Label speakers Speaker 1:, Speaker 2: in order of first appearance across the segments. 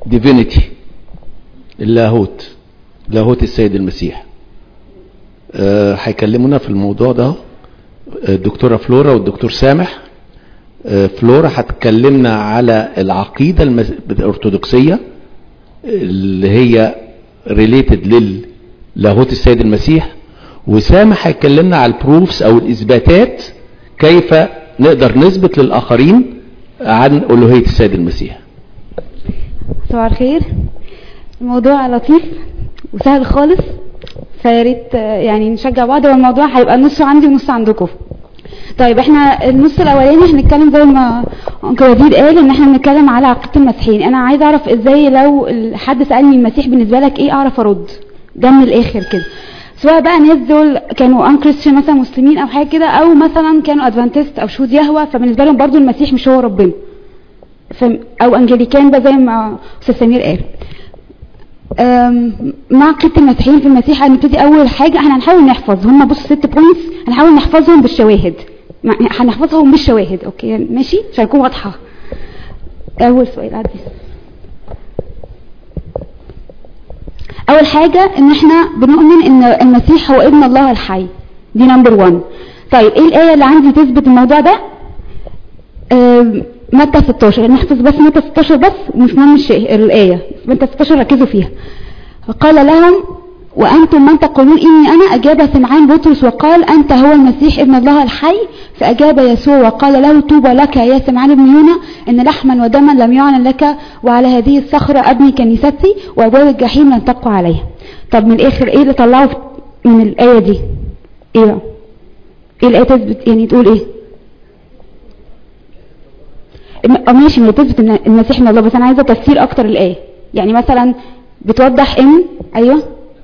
Speaker 1: divinity اللاهوت لاهوت السيد المسيح آه، هيكلمونا في الموضوع ده الدكتورة فلورا والدكتور سامح آه، فلورا هتكلمنا على العقيدة المس- الأرثوذكسية اللي هي ريليتد للاهوت السيد المسيح وسامح هيكلمنا على البروفس او الاثباتات كيف نقدر نثبت للاخرين عن الوهية السيد المسيح
Speaker 2: صباح الخير الموضوع لطيف وسهل خالص فيا ريت آه، يعني نشجع بعض هو الموضوع هيبقى نصه عندي ونص عندكم طيب احنا النص الاولاني هنتكلم زي ما انكل وديد قال ان احنا بنتكلم على عقيده المسيحيين انا عايز اعرف ازاي لو ال- حد سالني المسيح بالنسبه لك ايه اعرف ارد ده من الاخر كده سواء بقى الناس دول كانوا ان كريستيان مثلا مسلمين او حاجه كده او مثلا كانوا ادفانتست او شهود يهوه فبالنسبه لهم برضو المسيح مش هو ربنا فم- او انجليكان بقى زي ما استاذ سمير قال أم، مع عقيده المسيحيين في المسيح هنبتدي اول حاجه احنا هنحاول نحفظ هم بص ست بوينتس هنحاول نحفظهم بالشواهد مع- هنحفظهم بالشواهد اوكي ماشي عشان تكون واضحه اول سؤال عدي اول حاجه ان احنا بنؤمن ان المسيح هو ابن الله الحي دي نمبر 1 طيب ايه الايه اللي عندي تثبت الموضوع ده آم، متى 16 نحفظ بس متى 16 بس ومش مهم الشيء الآية متى 16 ركزوا فيها فقال لهم وأنتم من تقولون إني أنا أجاب سمعان بطرس وقال أنت هو المسيح ابن الله الحي فأجاب يسوع وقال له طوبى لك يا سمعان بن يونا إن لحما ودما لم يعلن لك وعلى هذه الصخرة أبني كنيستي وأبواب الجحيم لن تقوى عليها طب من الآخر إيه اللي طلعه من الآية دي إيه بقى؟ إيه الآية تثبت يعني تقول إيه اه ماشي ما هي تثبت ان المسيح من الله بس انا عايزه تفسير اكتر الايه يعني مثلا بتوضح ان ايوه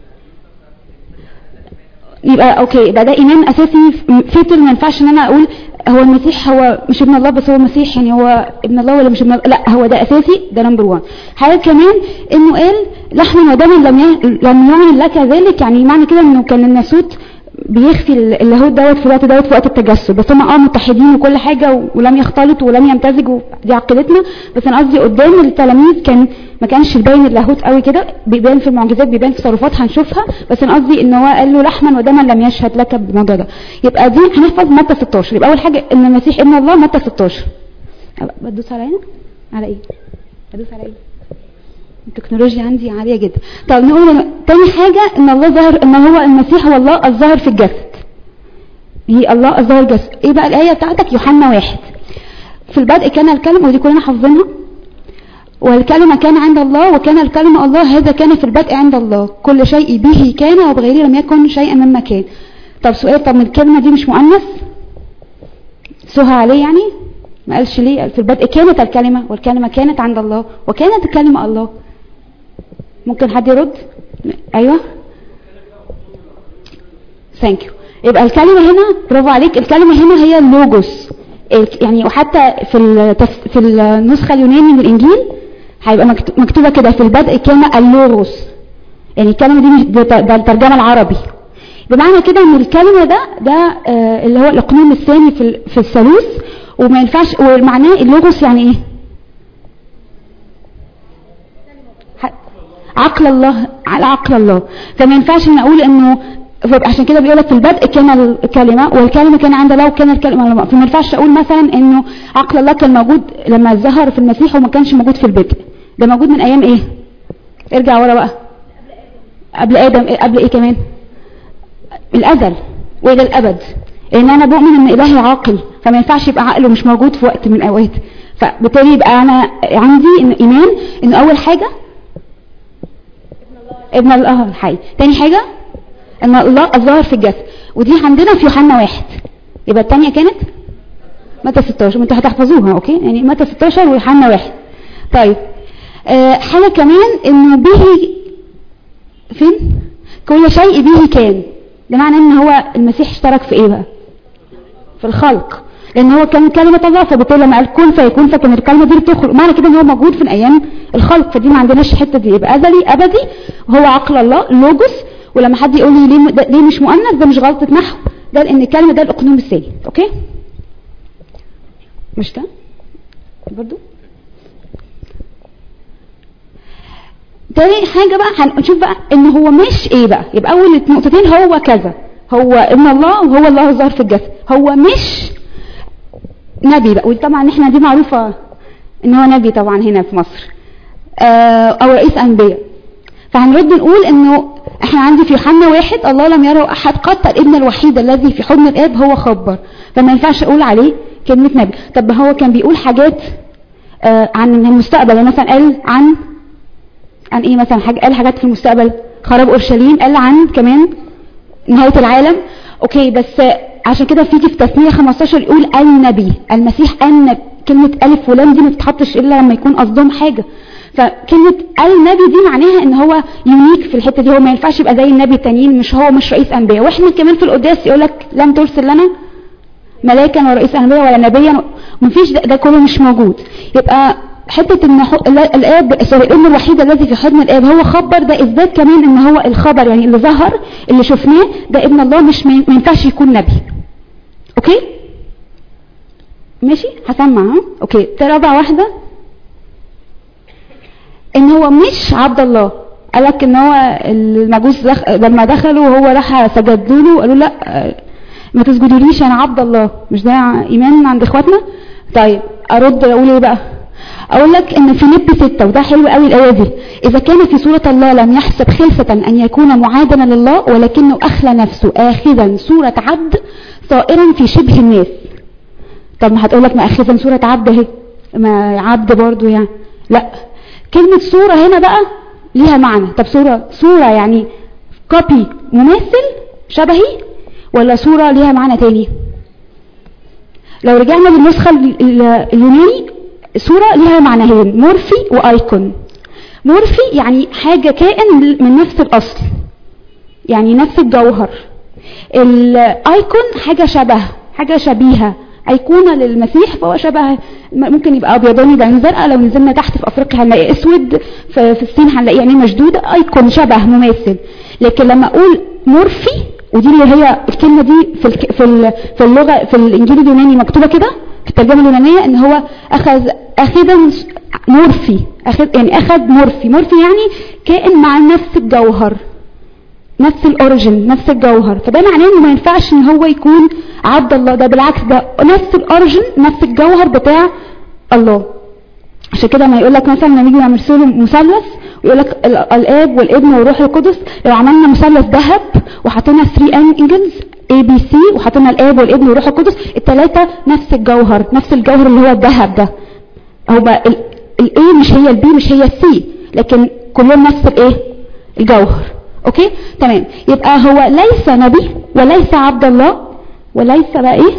Speaker 2: يبقى اوكي يبقى ده ايمان اساسي فيتل ما ينفعش ان انا اقول هو المسيح هو مش ابن الله بس هو المسيح يعني هو ابن الله ولا مش ابن الله لا هو ده اساسي ده نمبر 1 حاجه كمان انه قال لحما ودما لم ي- لم يعلن لك ذلك يعني معنى كده انه كان الناسوت بيخفي ال- اللاهوت دوت في الوقت دوت في وقت التجسد بس هم اه متحدين وكل حاجه و- ولم يختلطوا ولم يمتزجوا دي عقيدتنا بس انا قصدي قدام التلاميذ كان ما كانش باين اللاهوت قوي كده بيبان في المعجزات بيبان في تصرفات هنشوفها بس انا قصدي ان هو قال له لحما ودما لم يشهد لك بالموضوع ده يبقى دي هنحفظ متى 16 يبقى اول حاجه ان المسيح ابن الله متى 16 أبقى بدوس على هنا على ايه بدوس على ايه التكنولوجيا عندي عالية جدا طب نقول تاني حاجة ان الله ظاهر ان هو المسيح هو الله الظاهر في الجسد هي الله الظاهر الجسد ايه بقى الآية بتاعتك يوحنا واحد في البدء كان الكلمة ودي كلنا حافظينها والكلمة كان عند الله وكان الكلمة الله هذا كان في البدء عند الله كل شيء به كان وبغيره لم يكن شيئا مما كان طب سؤال طب من الكلمة دي مش مؤنث سهى عليه يعني ما قالش ليه في البدء كانت الكلمة والكلمة كانت عند الله وكانت الكلمة الله ممكن حد يرد ايوه ثانك يو يبقى الكلمة هنا برافو عليك الكلمة هنا هي اللوجوس ال- يعني وحتى في التف... في النسخة اليوناني من الانجيل هيبقى مكت- مكتوبة كده في البدء كلمة اللوغوس يعني الكلمة دي مش ده ده الترجمة العربي بمعنى كده ان الكلمة ده ده آه اللي هو الاقنوم الثاني في ال- في الثالوث وما ينفعش ومعناه اللوغوس يعني ايه ح- عقل الله على عقل الله فما ينفعش ان اقول انه فيبقى عشان كده بيقول لك في البدء كان الكلمه والكلمه كان عند الله وكان الكلمه على الله فما ينفعش اقول مثلا انه عقل الله كان موجود لما ظهر في المسيح وما كانش موجود في البدء ده موجود من ايام ايه ارجع ورا بقى قبل ادم إيه- قبل ايه كمان الازل والى الابد لان انا بؤمن ان الهي عاقل فما ينفعش يبقى عقله مش موجود في وقت من الاوقات فبالتالي يبقى انا عندي إن ايمان ان اول حاجه ابن الله الحي تاني حاجه ان الله الظاهر في الجسد ودي عندنا في يوحنا واحد يبقى الثانيه كانت متى 16 ما انتوا هتحفظوها اوكي يعني متى 16 ويوحنا واحد طيب آه حاجه كمان انه به فين كل شيء به كان ده معنى ان هو المسيح اشترك في ايه بقى في الخلق لان هو كان كلمة الله فبالتالي لما قال كن فيكون فكان الكلمة دي بتخلق معنى كده ان هو موجود في ايام الخلق فدي ما عندناش الحتة دي يبقى ازلي ابدي هو عقل الله لوجوس ولما حد يقول لي ليه, ده ليه مش مؤنث ده مش غلطة نحو ده لان الكلمة ده الاقنوم الثاني اوكي مش ده برضو تاني حاجة بقى هنشوف بقى ان هو مش ايه بقى يبقى اول نقطتين هو كذا هو ابن الله وهو الله الظاهر في الجسد هو مش نبي بقى وطبعا احنا دي معروفة ان هو نبي طبعا هنا في مصر آه او رئيس انبياء فهنرد نقول انه احنا عندي في يوحنا واحد الله لم يره احد قط الابن الوحيد الذي في حضن الاب هو خبر فما ينفعش اقول عليه كلمة نبي طب هو كان بيقول حاجات آه عن المستقبل يعني مثلا قال عن عن ايه مثلا حاجة قال حاجات في المستقبل خراب اورشليم قال عن كمان نهاية العالم اوكي بس عشان كده فيجي في تثنية 15 يقول النبي المسيح النبي كلمة ألف ولام دي ما تتحطش إلا لما يكون قصدهم حاجة فكلمة النبي دي معناها ان هو يونيك في الحتة دي هو ما ينفعش يبقى زي النبي التانيين مش هو مش رئيس انبياء واحنا كمان في القداس يقول لك لم ترسل لنا ملاكا ولا رئيس انبياء ولا نبيا مفيش ده, ده كله مش موجود يبقى حتة ان الاب سوري الام الوحيد الذي في حضن الاب هو خبر ده اثبات كمان ان هو الخبر يعني اللي ظهر اللي شفناه ده ابن الله مش ما ينفعش يكون نبي اوكي ماشي هسمع ها اوكي رابع واحدة ان هو مش عبد الله قالك ان هو المجوس دخ... لما دخلوا وهو راح سجد له قالوا لا ما تسجدوليش انا عبد الله مش ده ايمان عند اخواتنا طيب ارد اقول ايه بقى اقول لك ان في نب ستة وده حلو قوي الايه دي اذا كان في سورة الله لم يحسب خلفة ان يكون معادنا لله ولكنه اخلى نفسه اخذا صورة عبد صائرا في شبه الناس طب ما هتقول لك ما اخذا صورة عبد اهي ما عبد برضو يعني لا كلمة صورة هنا بقى ليها معنى طب صورة صورة يعني كوبي مماثل شبهي ولا صورة ليها معنى تاني لو رجعنا للنسخة اليوناني صورة ليها معنيين مورفي وايكون مورفي يعني حاجة كائن من نفس الاصل يعني نفس الجوهر الايكون حاجة شبه حاجة شبيهة ايقونة للمسيح فهو شبه ممكن يبقى ابيضاني بعين زرقاء لو نزلنا تحت في افريقيا هنلاقي اسود في الصين هنلاقي يعني مشدودة ايكون شبه مماثل لكن لما اقول مورفي ودي اللي هي الكلمة دي في الك... في ال... في اللغة في الانجيل اليوناني مكتوبة كده في الترجمة اليونانية ان هو اخذ اخذا مورفي اخذ يعني اخذ مورفي مورفي يعني كائن مع نفس الجوهر نفس الاوريجن نفس الجوهر فده معناه انه ما ينفعش ان هو يكون عبد الله ده بالعكس ده نفس الاوريجن نفس الجوهر بتاع الله عشان كده ما يقول لك مثلا لما نيجي نعمل مثلث ويقول لك الاب والابن والروح القدس لو عملنا مثلث ذهب وحطينا 3 انجلز اي بي سي وحطينا الاب والابن والروح القدس الثلاثه نفس الجوهر نفس الجوهر اللي هو الذهب ده هو الاي مش هي البي مش هي السي لكن كلهم نفس الايه الجوهر اوكي تمام يبقى هو ليس نبي وليس عبد الله وليس بقى ايه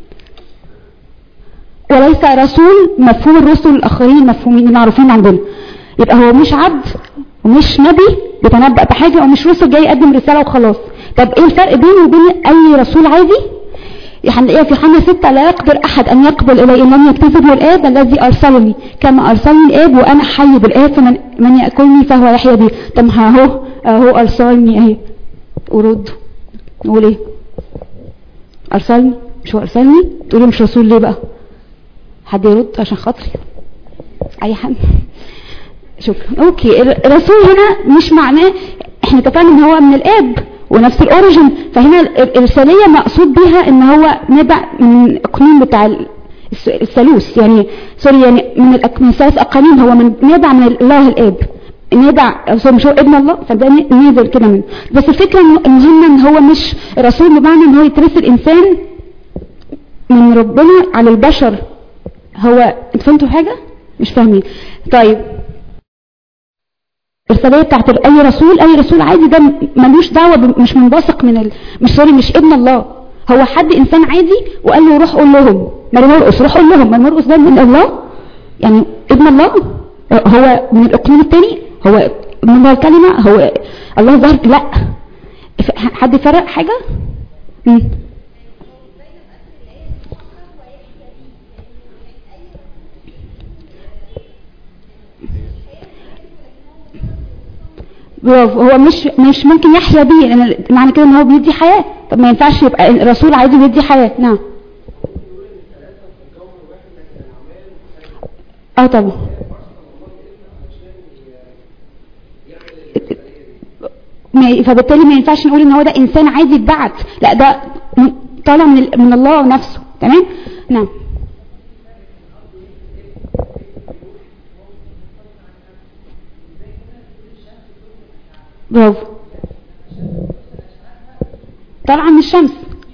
Speaker 2: وليس رسول مفهوم الرسل الاخرين مفهومين معروفين عندنا يبقى هو مش عبد ومش نبي بيتنبأ بحاجة ومش رسل جاي يقدم رسالة وخلاص طب ايه الفرق بينه وبين اي رسول عادي هنلاقيها في حنا ستة لا يقدر احد ان يقبل الي ان لم يكتسب الاب الذي ارسلني كما ارسلني الاب وانا حي بالاب فمن من ياكلني فهو يحيى بي طب اهو اهو ارسلني اهي ورد نقول ايه ارسلني مش هو ارسلني تقولي مش رسول ليه بقى حد يرد عشان خاطري اي حد شكرا اوكي الرسول هنا مش معناه احنا اتفقنا ان هو من الاب ونفس الاوريجن فهنا الرسالية مقصود بها ان هو نبع من الاقنوم بتاع الثالوث يعني سوري يعني من من ثلاث اقانيم هو من نبع من الله الاب نبع مش هو ابن الله فده نزل كده منه بس الفكرة المهمة ان هو مش رسول بمعنى ان هو يترسل انسان من ربنا على البشر هو انت فهمتوا حاجة مش فاهمين طيب الرسالية بتاعت اي رسول اي رسول عادي ده ملوش دعوة مش منبثق من ال... مش سوري مش ابن الله هو حد انسان عادي وقال له روح قول لهم ما مرقص روح قول لهم ما مرقص ده من الله يعني ابن الله هو من الاقليم التاني هو من الكلمة هو الله ظهر لا حد فرق حاجة مم. برافو هو مش مش ممكن يحيا بيه لان معنى كده ان هو بيدي حياه طب ما ينفعش يبقى الرسول عايز يدي حياه نعم اه طبعا فما فبالتالي ما ينفعش نقول ان هو ده انسان عادي اتبعت لا ده م- طالع من ال- من الله نفسه تمام نعم برافو طالعه من الشمس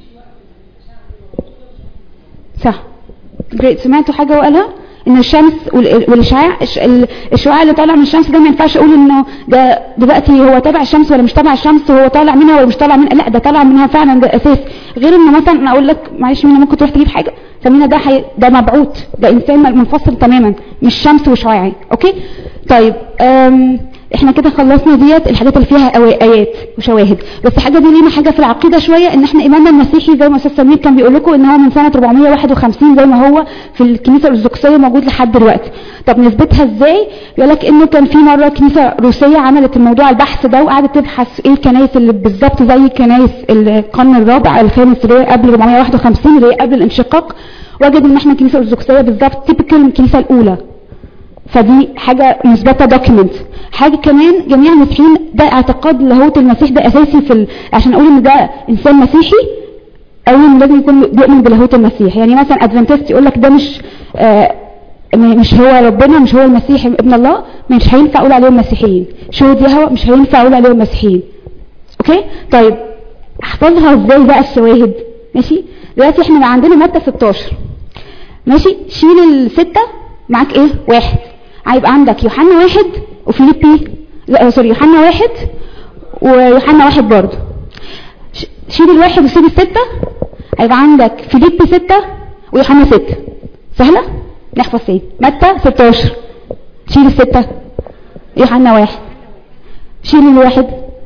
Speaker 2: صح جريت سمعتوا حاجه وقالها ان الشمس وال- والاشعاع الش- ال- الشعاع اللي طالع من الشمس ده ما ينفعش اقول انه ده دلوقتي هو تبع الشمس ولا مش تبع الشمس وهو طالع منها ولا مش طالع منها لا ده طالع منها فعلا ده اساس غير انه مثلا انا اقول لك معلش مينا ممكن تروح تجيب حاجه فمينا ده حي... ده مبعوث ده انسان منفصل تماما مش شمس وشعاعي اوكي طيب أم... احنا كده خلصنا ديت الحاجات اللي فيها أوا- ايات وشواهد بس حاجه دي لينا حاجه في العقيده شويه ان احنا ايماننا المسيحي زي ما استاذ سمير كان بيقول لكم ان هو من سنه 451 زي ما هو في الكنيسه الارثوذكسيه موجود لحد دلوقتي طب نثبتها ازاي يقول لك انه كان في مره كنيسه روسيه عملت الموضوع البحث ده وقعدت تبحث ايه الكنائس اللي بالظبط زي كنائس القرن الرابع الخامس اللي هي قبل 451 اللي هي قبل الانشقاق وجدوا ان احنا الكنيسه الارثوذكسيه بالظبط تيبيكال الكنيسه الاولى فدي حاجة مثبتة دوكيمنت حاجة كمان جميع المسيحيين ده اعتقاد لاهوت المسيح ده اساسي في ال... عشان اقول ان ده انسان مسيحي اول لازم يكون بيؤمن بلاهوت المسيح يعني مثلا ادفنتست يقول لك ده مش آه م- مش هو ربنا مش هو المسيح ابن الله مش هينفع اقول عليهم مسيحيين شهود يهوى مش هينفع اقول عليهم مسيحيين اوكي طيب احفظها ازاي بقى الشواهد ماشي دلوقتي احنا بقى عندنا مادة 16 ماشي شيل الستة معاك ايه واحد هيبقى عندك يوحنا واحد وفيليبي لا سوري يوحنا واحد ويوحنا واحد برضه ش- شيل الواحد وسيب الستة هيبقى عندك فيليبي ستة ويوحنا ستة سهلة نحفظ تاني متى 16 شيل الستة يوحنا واحد شيل الواحد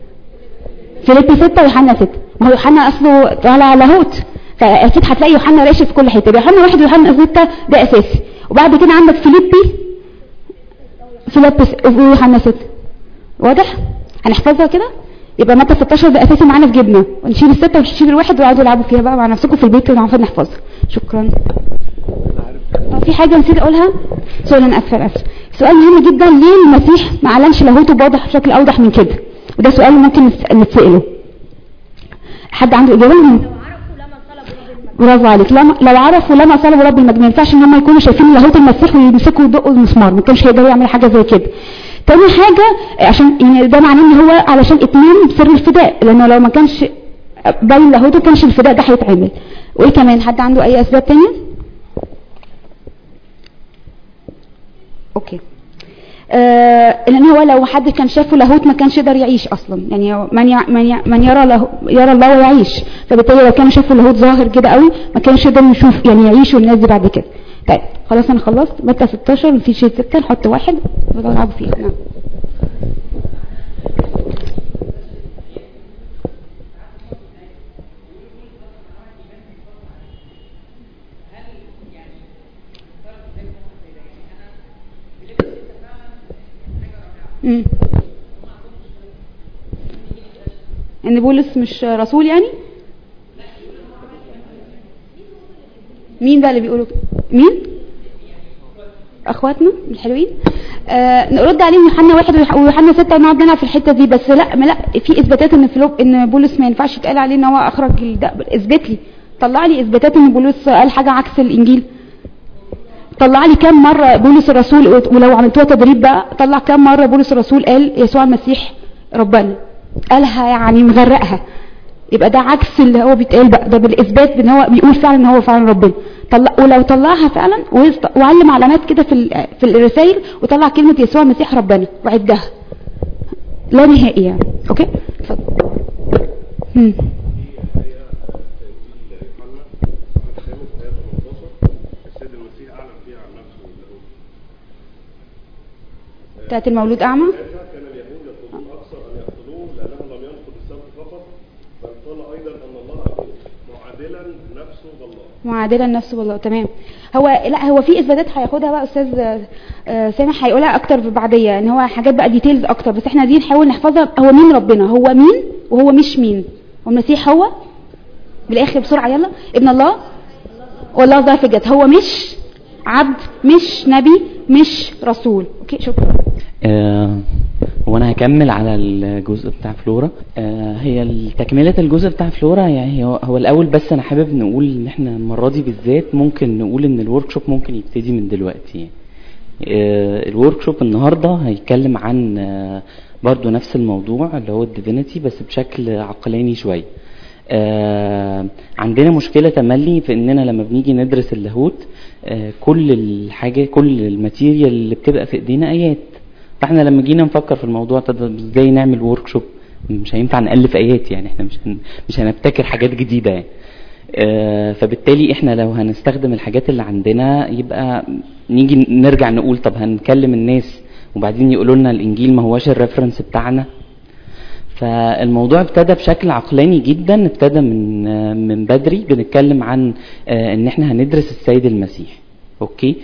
Speaker 2: فيليبي ستة ويوحنا ستة ما هو يوحنا اصله طالع لاهوت فاكيد هتلاقي يوحنا راشد في كل حته يبقى يوحنا واحد ويوحنا ستة ده اساسي وبعد كده عندك فيليبي فيليبي س- ويوحنا ستة واضح هنحفظها كده يبقى متى 16 ده اساسي معانا في جيبنا ونشيل الستة ونشيل الواحد وقعدوا يلعبوا فيها بقى مع نفسكم في البيت كده المفروض نحفظها شكرا اه في حاجة نسيت اقولها سؤال انا اسفة أنا اسفة سؤال مهم جدا ليه المسيح ما اعلنش لاهوته بواضح بشكل اوضح من كده وده سؤال ممكن نس- نتسأله حد عنده اجابة برافو عليك لما لو عرفوا لما طلبوا رب المجد ما ينفعش ان هم يكونوا شايفين لاهوت المسيح ويمسكوا يدقوا المسمار ما كانش هيقدروا يعملوا حاجه زي كده تاني حاجه عشان يعني ده معناه ان هو علشان اتمام بسر الفداء لانه لو ما كانش باين لاهوته كانش الفداء ده هيتعمل وايه كمان حد عنده اي اسباب تانية اوكي آه لان هو لو حد كان شافه لاهوت ما كانش يقدر يعيش اصلا يعني هو من يع من, يع من يرى له يرى الله ويعيش فبالتالي لو كانوا شافوا لاهوت ظاهر كده قوي ما كانش يقدر يشوف يعني يعيشوا الناس دي بعد كده طيب خلاص انا خلصت متى 16 في شيء 6 نحط واحد ونلعب فيها نعم امم ان بولس مش رسول يعني مين بقى اللي بيقولوا كده؟ مين اخواتنا الحلوين آه نرد عليهم يوحنا واحد ويوح- ويوحنا ستة ونقعد نلعب في الحته دي بس لا ما لا في اثباتات ان فلوب ان بولس ما ينفعش يتقال عليه ان هو اخرج ال- ده اثبت لي طلع لي اثباتات ان بولس قال حاجه عكس الانجيل طلع لي كام مرة بولس الرسول ولو عملتوها تدريب بقى طلع كام مرة بولس الرسول قال يسوع المسيح ربنا قالها يعني مغرقها يبقى ده عكس اللي هو بيتقال بقى ده بالاثبات ان هو بيقول فعلا ان هو فعلا ربنا طلع ولو طلعها فعلا ويست- وعلم علامات كده في ال- في الرسائل وطلع كلمة يسوع المسيح ربنا وعدها لا نهائي يعني اوكي اتفضل هم.
Speaker 3: السيد المسيح اعلن فيها عن نفسه واليهود
Speaker 2: بتاعت المولود اعمى
Speaker 3: ساعتها كان اليهود يطلبون اكثر ان يقتلوه لانه لم ينقض السبت فقط بل قال ايضا ان الله ابوه معادلا نفسه بالله
Speaker 2: معادلا نفسه والله تمام هو لا هو في اثباتات هياخدها بقى استاذ آه، سامح هيقولها اكتر بعديه ان هو حاجات بقى ديتيلز اكتر بس احنا دي نحاول نحفظها هو مين ربنا هو مين وهو مش مين والمسيح هو بالاخر بسرعه يلا ابن الله والله ظاهر في الجسد هو مش عبد مش نبي مش رسول اوكي شكرا
Speaker 4: آه، هو هو انا هكمل على الجزء بتاع فلورا آه هي تكملة الجزء بتاع فلورا يعني هو, هو الاول بس انا حابب نقول ان احنا المرة دي بالذات ممكن نقول ان الورك شوب ممكن يبتدي من دلوقتي يعني. آه الورك شوب النهاردة هيتكلم عن آه برضو نفس الموضوع اللي هو الديفينيتي بس بشكل عقلاني شوية آه عندنا مشكلة تملي في اننا لما بنيجي ندرس اللاهوت آه كل الحاجة كل الماتيريال اللي بتبقى في ايدينا ايات فاحنا لما جينا نفكر في الموضوع طب ازاي نعمل ورك شوب مش هينفع نالف ايات يعني احنا مش هن مش هنبتكر حاجات جديده يعني آه فبالتالي احنا لو هنستخدم الحاجات اللي عندنا يبقى نيجي نرجع نقول طب هنكلم الناس وبعدين يقولوا لنا الانجيل ما هواش الريفرنس بتاعنا فالموضوع ابتدى بشكل عقلاني جدا ابتدى من آه من بدري بنتكلم عن آه ان احنا هندرس السيد المسيح اوكي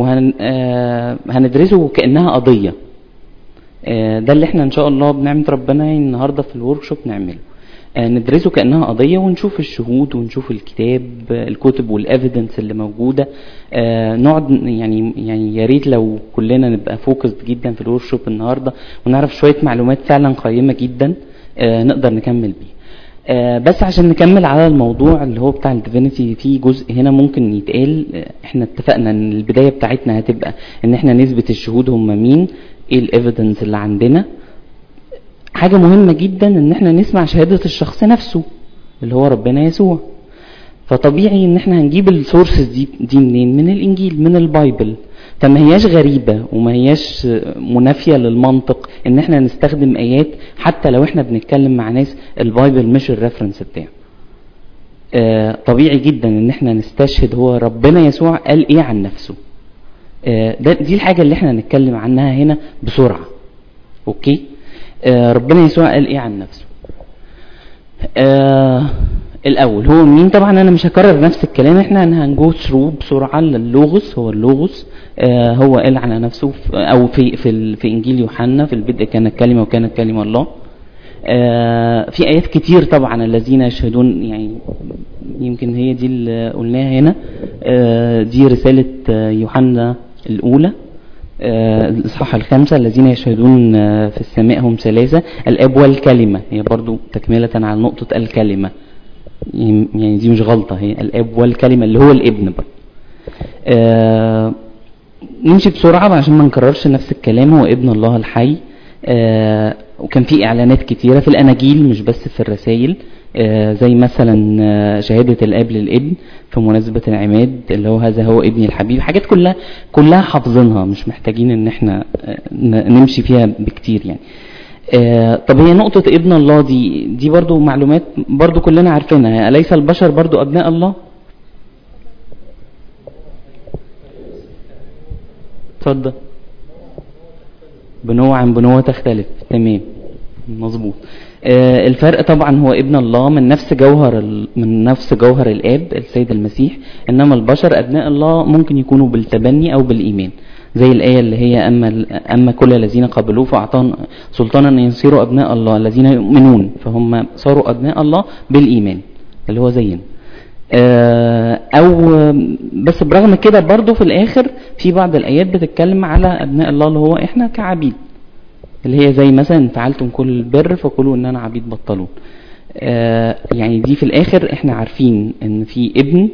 Speaker 4: وهندرسه كانها قضيه ده اللي احنا ان شاء الله بنعمة ربنا يعني النهارده في الورك شوب نعمله ندرسه كانها قضيه ونشوف الشهود ونشوف الكتاب الكتب والافيدنس اللي موجوده نقعد يعني يعني يا ريت لو كلنا نبقى فوكسد جدا في الورك شوب النهارده ونعرف شويه معلومات فعلا قيمه جدا نقدر نكمل بيها بس عشان نكمل على الموضوع اللي هو بتاع الديفينيتي في جزء هنا ممكن يتقال احنا اتفقنا ان البدايه بتاعتنا هتبقى ان احنا نثبت الشهود هم مين ايه الايفيدنس اللي عندنا حاجة مهمة جدا ان احنا نسمع شهادة الشخص نفسه اللي هو ربنا يسوع فطبيعي ان احنا هنجيب السورسز دي دي منين من الانجيل من البايبل فما هياش غريبة وما هياش منافية للمنطق ان احنا نستخدم ايات حتى لو احنا بنتكلم مع ناس البايبل مش الريفرنس بتاعه آه طبيعي جدا ان احنا نستشهد هو ربنا يسوع قال ايه عن نفسه آه ده دي الحاجة اللي احنا نتكلم عنها هنا بسرعة اوكي آه ربنا يسوع قال ايه عن نفسه آه الاول هو مين طبعا انا مش هكرر نفس الكلام احنا هنجو ثرو بسرعه اللوغوس هو اللوغوس آه هو قال على نفسه في او في في, في انجيل يوحنا في البدء كان الكلمه وكان الكلمه الله آه في ايات كتير طبعا الذين يشهدون يعني يمكن هي دي اللي قلناها هنا آه دي رساله يوحنا الاولى الإصحاح الخمسة الذين يشهدون في السماء هم ثلاثة الأب والكلمة هي برضو تكملة على نقطة الكلمة يعني دي مش غلطة هي الأب والكلمة اللي هو الابن برضو آه نمشي بسرعة عشان ما نكررش نفس الكلام هو ابن الله الحي آه وكان في إعلانات كتيرة في الأناجيل مش بس في الرسائل آه زي مثلا آه شهادة الأب للابن في مناسبة العماد اللي هو هذا هو ابني الحبيب حاجات كلها كلها حافظينها مش محتاجين ان احنا آه نمشي فيها بكتير يعني طب هي نقطة ابن الله دي دي برضو معلومات برضو كلنا عارفينها أليس البشر برضو أبناء الله اتفضل بنوع عن بنوة تختلف تمام مظبوط آه الفرق طبعا هو ابن الله من نفس جوهر من نفس جوهر الاب السيد المسيح انما البشر ابناء الله ممكن يكونوا بالتبني او بالايمان زي الايه اللي هي اما اما كل الذين قبلوه فاعطاهم سلطانا ان يصيروا ابناء الله الذين يؤمنون فهم صاروا ابناء الله بالايمان اللي هو زينا آه او بس برغم كده برضو في الاخر في بعض الايات بتتكلم على ابناء الله اللي هو احنا كعبيد اللي هي زي مثلا فعلتم كل البر فقولوا ان انا عبيد بطلون آه يعني دي في الاخر احنا عارفين ان في ابن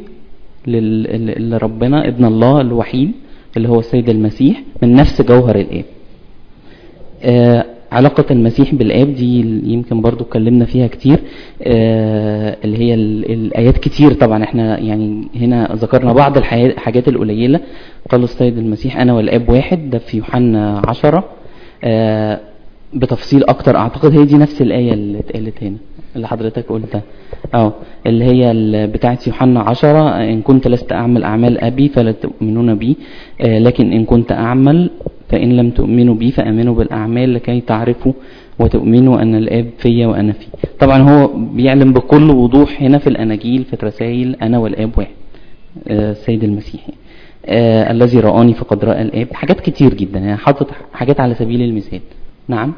Speaker 4: لربنا ابن الله الوحيد اللي هو السيد المسيح من نفس جوهر الاب آه علاقة المسيح بالآب دي يمكن برضو اتكلمنا فيها كتير آه اللي هي الآيات كتير طبعا احنا يعني هنا ذكرنا بعض الحاجات القليلة قال السيد المسيح أنا والآب واحد ده في يوحنا عشرة آه بتفصيل أكتر أعتقد هي دي نفس الآية اللي اتقالت هنا اللي حضرتك قلتها اه اللي هي بتاعت يوحنا عشرة إن كنت لست أعمل أعمال أبي فلا تؤمنون بي آه لكن إن كنت أعمل فإن لم تؤمنوا بي فأمنوا بالأعمال لكي تعرفوا وتؤمنوا أن الآب فيا وأنا فيه طبعا هو بيعلم بكل وضوح هنا في الأناجيل في الرسائل أنا والآب واحد آه السيد المسيح آه الذي رآني فقد رأى الآب حاجات كتير جدا يعني حاطط حاجات على سبيل المثال نعم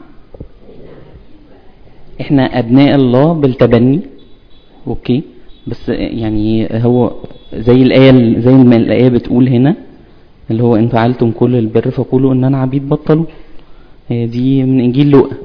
Speaker 4: احنا أبناء الله بالتبني أوكي بس يعني هو زي الآية زي ما الآية بتقول هنا اللي هو إن فعلتم كل البر فقولوا إن أنا عبيد بطلوا هي دي من انجيل لوقا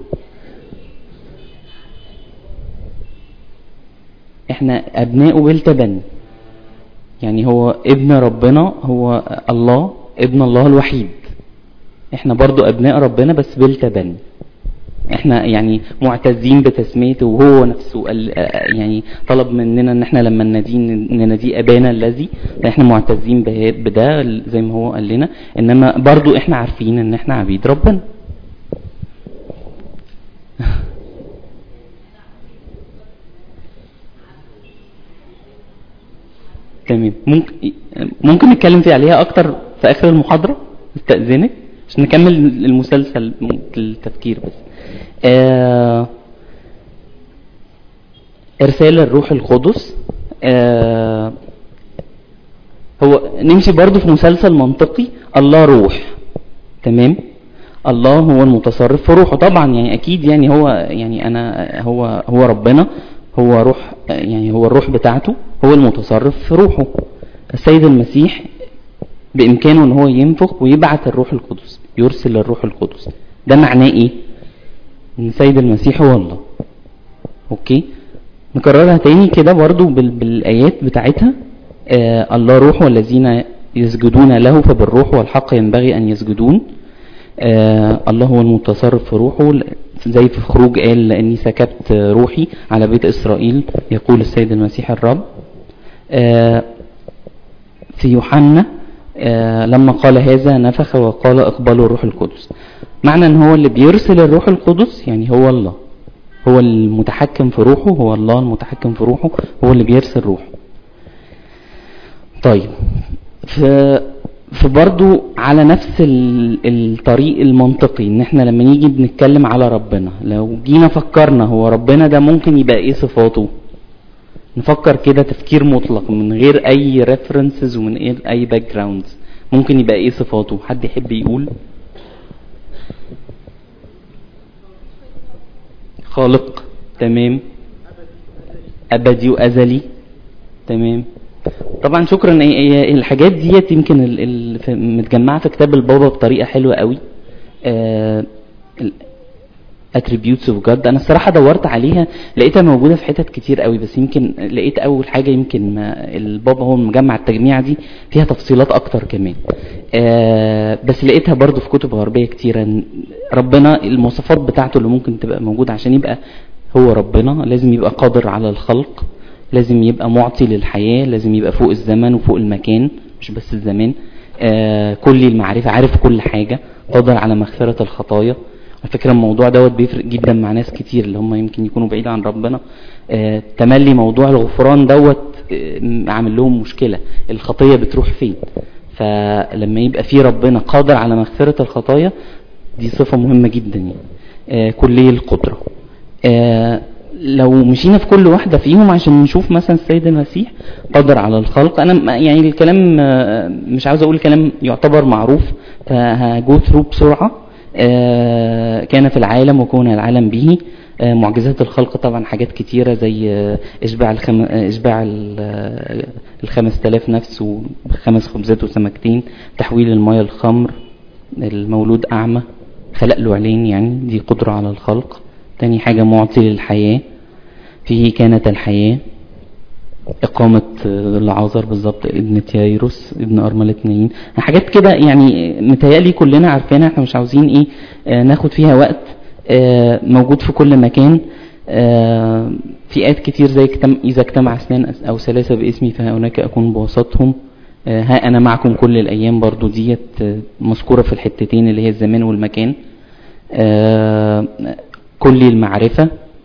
Speaker 4: احنا ابناء بالتبني يعني هو ابن ربنا هو الله ابن الله الوحيد احنا برضو ابناء ربنا بس بالتبني احنا يعني معتزين بتسميته وهو نفسه قال يعني طلب مننا ان احنا لما نناديه نناديه ابانا الذي احنا معتزين به- بده زي ما هو قال لنا انما برضو احنا عارفين ان احنا عبيد ربنا تمام ممكن ممكن نتكلم في عليها اكتر في اخر المحاضره استاذنك عشان نكمل المسلسل التفكير بس آه ارسال الروح القدس آه هو نمشي برضو في مسلسل منطقي الله روح تمام الله هو المتصرف في روحه طبعا يعني اكيد يعني هو يعني انا هو هو ربنا هو روح يعني هو الروح بتاعته هو المتصرف في روحه السيد المسيح بامكانه ان هو ينفخ ويبعت الروح القدس يرسل الروح القدس ده معناه ايه ان السيد المسيح هو الله اوكي نكررها تاني كده برضو بال- بالايات بتاعتها آه الله روح والذين يسجدون له فبالروح والحق ينبغي ان يسجدون آه الله هو المتصرف في روحه زي في خروج قال لاني سكبت روحي على بيت اسرائيل يقول السيد المسيح الرب آه في يوحنا آه لما قال هذا نفخ وقال اقبلوا الروح القدس معنى ان هو اللي بيرسل الروح القدس يعني هو الله هو المتحكم في روحه هو الله المتحكم في روحه هو اللي بيرسل روحه طيب في في برضو على نفس ال- الطريق المنطقي ان احنا لما نيجي بنتكلم على ربنا لو جينا فكرنا هو ربنا ده ممكن يبقى ايه صفاته نفكر كده تفكير مطلق من غير اي ريفرنسز ومن غير اي باك جراوندز ممكن يبقى ايه صفاته حد يحب يقول خالق تمام ابدي وازلي تمام طبعا شكرا هي- هي الحاجات ديت يمكن ال- ال- في- متجمعه في كتاب البابا بطريقه حلوه قوي آه ال- attributes of God انا الصراحه دورت عليها لقيتها موجوده في حتت كتير قوي بس يمكن لقيت اول حاجه يمكن ما البابا هو مجمع التجميع دي فيها تفصيلات اكتر كمان آه بس لقيتها برضو في كتب غربيه كتيره إن ربنا المواصفات بتاعته اللي ممكن تبقى موجوده عشان يبقى هو ربنا لازم يبقى قادر على الخلق لازم يبقى معطي للحياه لازم يبقى فوق الزمن وفوق المكان مش بس الزمان آه كل المعرفه عارف كل حاجه قادر على مغفره الخطايا على فكره الموضوع دوت بيفرق جدا مع ناس كتير اللي هم يمكن يكونوا بعيد عن ربنا آه تملي موضوع الغفران دوت آه عامل لهم مشكله الخطيه بتروح فين فلما يبقى في ربنا قادر على مغفره الخطايا دي صفه مهمه جدا يعني آه كلي القدره آه لو مشينا في كل واحدة فيهم عشان نشوف مثلا السيد المسيح قادر على الخلق انا م- يعني الكلام آه، مش عاوز اقول كلام يعتبر معروف فهجو ثرو بسرعة آه، كان في العالم وكون العالم به آه، معجزات الخلق طبعا حاجات كتيرة زي آه، اشباع الخم... آه، اشباع ال- آه، الخمس تلاف نفس وخمس خبزات وسمكتين تحويل المياه الخمر المولود أعمى خلق له عينين يعني دي قدرة على الخلق تاني حاجة معطي للحياة فيه كانت الحياة إقامة آه، العازر بالظبط ابن تيايروس ابن أرملة نايين حاجات كده يعني متهيألي كلنا عارفينها احنا مش عاوزين ايه آه، ناخد فيها وقت آه، موجود في كل مكان آه، في آيات كتير زي اجتم- إذا اجتمع اثنان أو ثلاثة باسمي فهناك أكون بوسطهم آه، ها أنا معكم كل الأيام برضو ديت آه، مذكورة في الحتتين اللي هي الزمان والمكان آه، كل المعرفة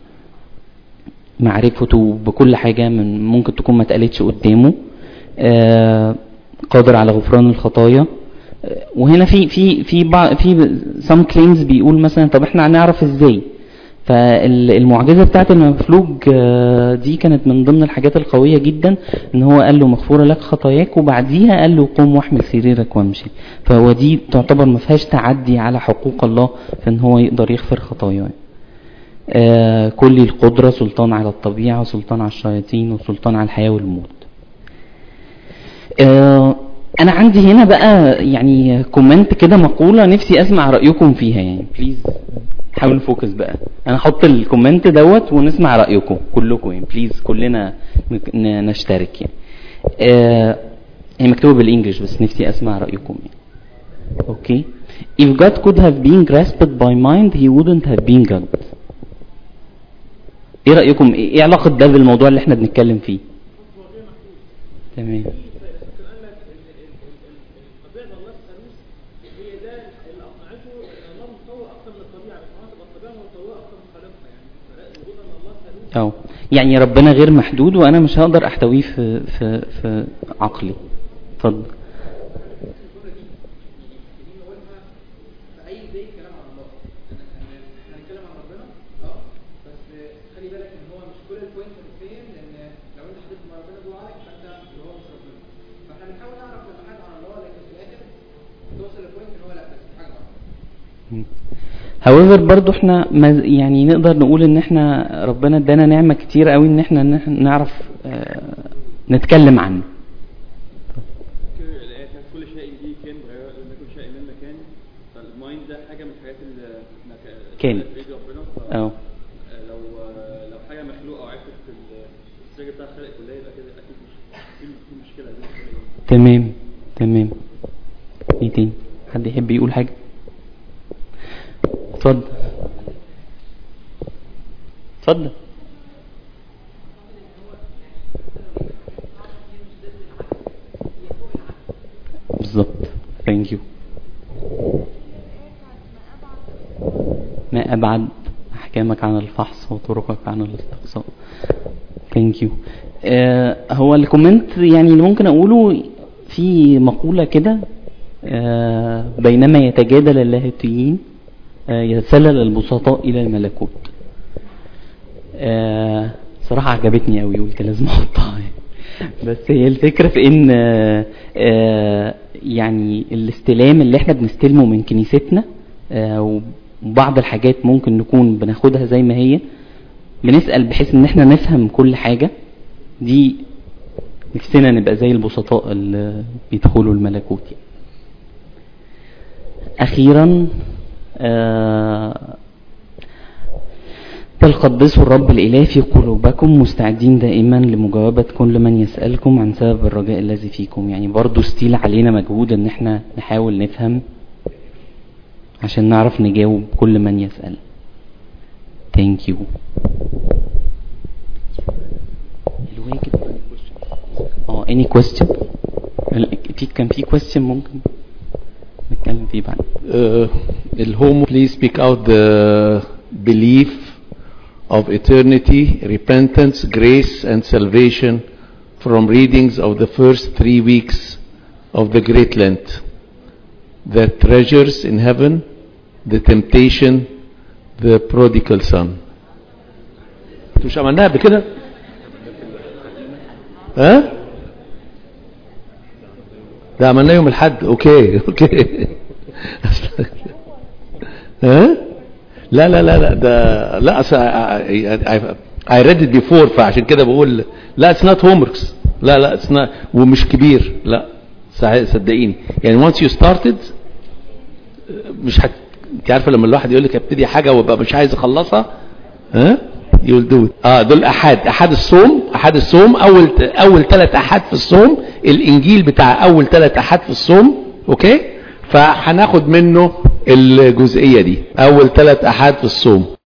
Speaker 4: معرفته بكل حاجة من ممكن تكون ما اتقالتش قدامه آه، قادر على غفران الخطايا آه، وهنا في في في بعض في سام كليمز بيقول مثلا طب احنا هنعرف ازاي فالمعجزه بتاعت المفلوج آه، دي كانت من ضمن الحاجات القويه جدا ان هو قال له مغفوره لك خطاياك وبعديها قال له قوم واحمل سريرك وامشي فهو دي تعتبر ما فيهاش تعدي على حقوق الله في ان هو يقدر يغفر خطاياه آه، كل القدرة سلطان على الطبيعة سلطان على الشياطين وسلطان على الحياة والموت آه، انا عندي هنا بقى يعني كومنت كده مقولة نفسي اسمع رأيكم فيها يعني بليز حاول نفوكس بقى انا هحط الكومنت دوت ونسمع رأيكم كلكم يعني بليز كلنا نك- ن- نشترك يعني آه هي مكتوبة بالانجلش بس نفسي اسمع رأيكم يعني اوكي if God could have been grasped by mind he wouldn't have been God ايه رأيكم ايه إيه علاقة ده بالموضوع اللي احنا بنتكلم فيه تمام
Speaker 5: طبيعه الله الثالوث هي ده اللي اقنعته ان الله متطور اكتر من الطبيعه بس هو تبقى الطبيعه متطوره اكتر من خالقها يعني فلا وجود ان الله ثالوث
Speaker 4: اه يعني ربنا غير محدود وانا مش هقدر احتويه في في في عقلي اتفضل
Speaker 5: اي زي كلام عن الله احنا هنتكلم عن ربنا اه بس خلي بالك ان هو مش كل البوينت هتتفهم لان لو انت حطيت مع ربنا جوه عقلك فانت اللي هو مش ربنا فاحنا بنحاول نعرف لما حاجه عن الله لكن في الاخر توصل لبوينت ان هو لا بس في حاجه واحده
Speaker 4: however برضو احنا ما- يعني نقدر نقول ان احنا ربنا ادانا نعمة كتير قوي ان احنا نح- نعرف آه، نتكلم عنه
Speaker 6: الآية كانت كل شيء به كان بغير لم يكن شيء من مكان فالمايند ده حاجة من الحاجات اللي مك-
Speaker 4: كانت.
Speaker 6: في ايد ربنا ف-
Speaker 4: اه
Speaker 6: لو لو حاجة مخلوقة وعرفت في ال- في السر بتاع الخلق كلها يبقى كده أكيد مش في في مشكلة دي مشكلة.
Speaker 4: تمام تمام ايه تاني حد يحب يقول حاجة اتفضل اتفضل بالظبط ثانك يو ما أبعد أحكامك عن الفحص وطرقك عن الاستقصاء ثانك يو هو الكومنت يعني اللي ممكن أقوله في مقولة كده آه، بينما يتجادل اللاهوتيين آه، يتسلل البسطاء إلى الملكوت آه، صراحة عجبتني أوي قلت لازم أحطها يعني. بس هي الفكرة في إن آه، آه، يعني الاستلام اللي إحنا بنستلمه من كنيستنا آه، وبعض الحاجات ممكن نكون بناخدها زي ما هي بنسأل بحيث إن إحنا نفهم كل حاجة دي نفسنا نبقى زي البسطاء اللي بيدخلوا الملكوت يعني. أخيرا آه، بل قدسوا الرب الإله في قلوبكم مستعدين دائما لمجاوبة كل من يسألكم عن سبب الرجاء الذي فيكم يعني برضو ستيل علينا مجهود ان احنا نحاول نفهم عشان نعرف نجاوب كل من يسأل thank you الواجب اه any question لا، في كان في question ممكن نتكلم فيه بعد
Speaker 1: uh, الهومو please speak out the belief of eternity, repentance, grace and salvation from readings of the first three weeks of the Great Lent. The treasures in heaven, the temptation, the prodigal son. انتوا مش عملناها قبل كده؟ ها؟ ده عملناه يوم الحد اوكي اوكي ها لا لا لا لا ده لا أصل I, I, I read it before فعشان كده بقول لا it's not homeworks لا لا it's not ومش كبير لا صحيح صدقيني يعني once you started مش هت... انت عارفه لما الواحد يقول لك ابتدي حاجه وابقى مش عايز اخلصها ها you'll do it اه دول احاد احاد الصوم احاد الصوم اول اول ثلاث احاد في الصوم الانجيل بتاع اول ثلاث احاد في الصوم اوكي فهناخد منه الجزئيه دي اول ثلاث احاد في الصوم